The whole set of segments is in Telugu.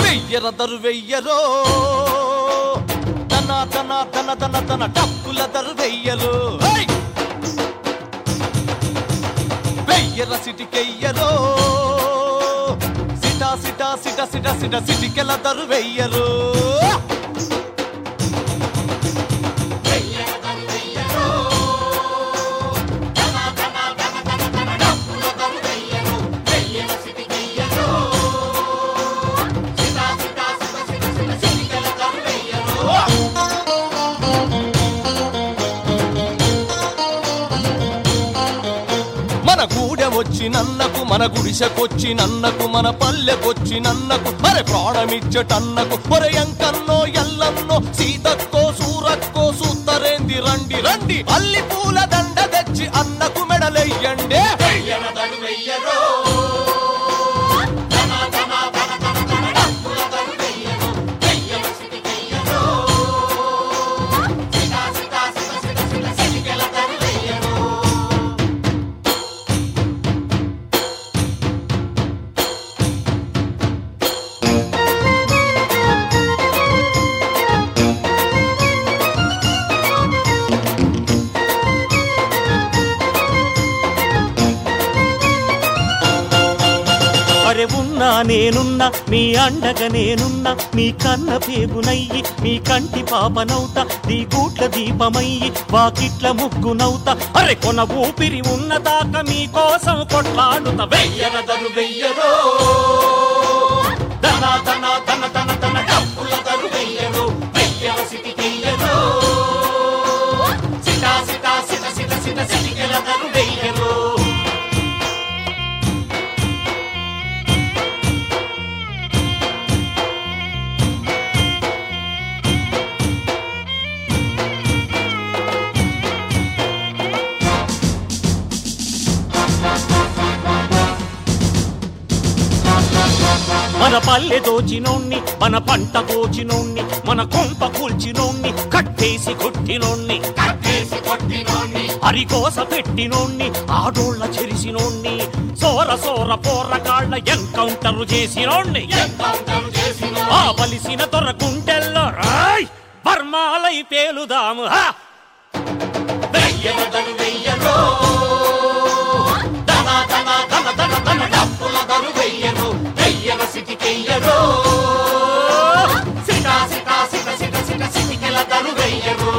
వెయ్యర దరు వెయ్యరో తన తన తన తన తన డప్పుల దరు వెయ్యరు హై! వెయ్యర సిటికెయ్యరో సిటా సిటా సిట సిట సిట సిటికెల దరు వెయ్యరు మన గూడెమొచ్చి నన్నకు మన గుడిసెకొచ్చి నన్నకు మన పల్లెకొచ్చి నన్నకు మరి ప్రాణమిచ్చటన్నకు ఒరే ఎంకన్నో ఎల్లన్నో సీతక్కో సూరక్కో సూత్తరేంది రండి రండి అల్లి పూల దండ తెచ్చి అన్నకు మెడలెయ్యండి అరే ఉన్నా నేనున్నా మీ అండగా నేనున్నా మీ కన్న పేగునయ్యి మీ కంటి పాపనవుతా నీ గూట్ల దీపమయ్యి వాకిట్ల ముగ్గునవుతా అరే కొన ఊపిరి ఉన్నదాకా మీ కోసం కొట్లాడుతా వెయ్యరదరు వెయ్యరో దన దన దన దన దన డప్పుల దరు వెయ్యరు వెయ్యర సిటి వెయ్యరు సిటా సిటా సిట సిట సిట సిటికెల దరు వెయ్యరు మన పల్లె దోచినోణ్ణి మన పంట కోచినోణ్ణి మన కొంప కూల్చినోణ్ణి కట్టేసి కొట్టినోణ్ణి కట్టేసి కొట్టినోణ్ణి అరికోస పెట్టినోణ్ణి ఆడోళ్ళ చెరిసినోణ్ణి సోర సోర పోరగాళ్ళ ఎన్కౌంటర్ చేసినోణ్ణి ఆ బలిసిన దొర గుండెల్లో రాయ్ బర్మాలై పేలుదాము హా! వెయ్యనదను వెయ్యరో దన దన దన దన దన డప్పుల దరు వెయ్యరు వెయ్యన సిటికెయ్యరు సిటా సిటా సిట సిట సిట సిటికెల దరు వెయ్యరు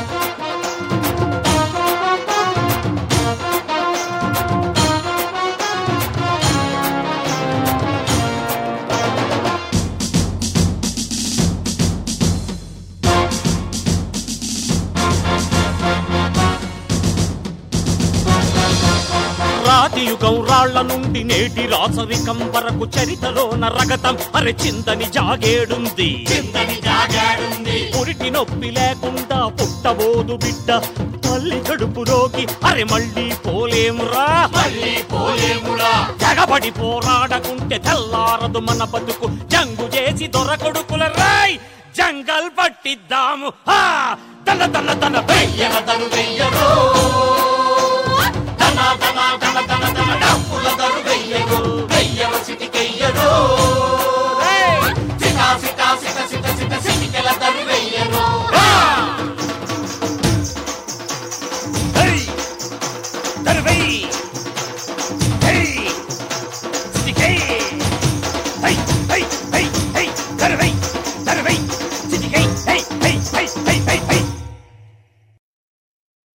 రాతి యుగం రాళ్ల నుండి నేటి రాసరికం వరకు చరితలోన రగతం అరె చిందని జాగేడుంది చిందని జాగేడుంది పురిటి నొప్పి లేకుండా పుట్టబోదు బిడ్డ తల్లి కడుపు రోగి అరె మళ్ళీ పోలేమురా మళ్ళీ పోలేమురా జగబడి పోరాడకుంటే తెల్లారదు మన బతుకు జంగు చేసి దొరకొడుకుల రాయ్ జంగల్ పట్టిద్దాము హా! దన దన దన వెయ్యన దను వెయ్యరు దన దన దన దన దన డప్పుల దరు వెయ్యరు వెయ్యవ సిటికెయ్యరు సిట సిట సిట సిట సిట సిటికెల దరు వెయ్యరు దరు వెయ్యి హై సిటికెయ్ హై హై హై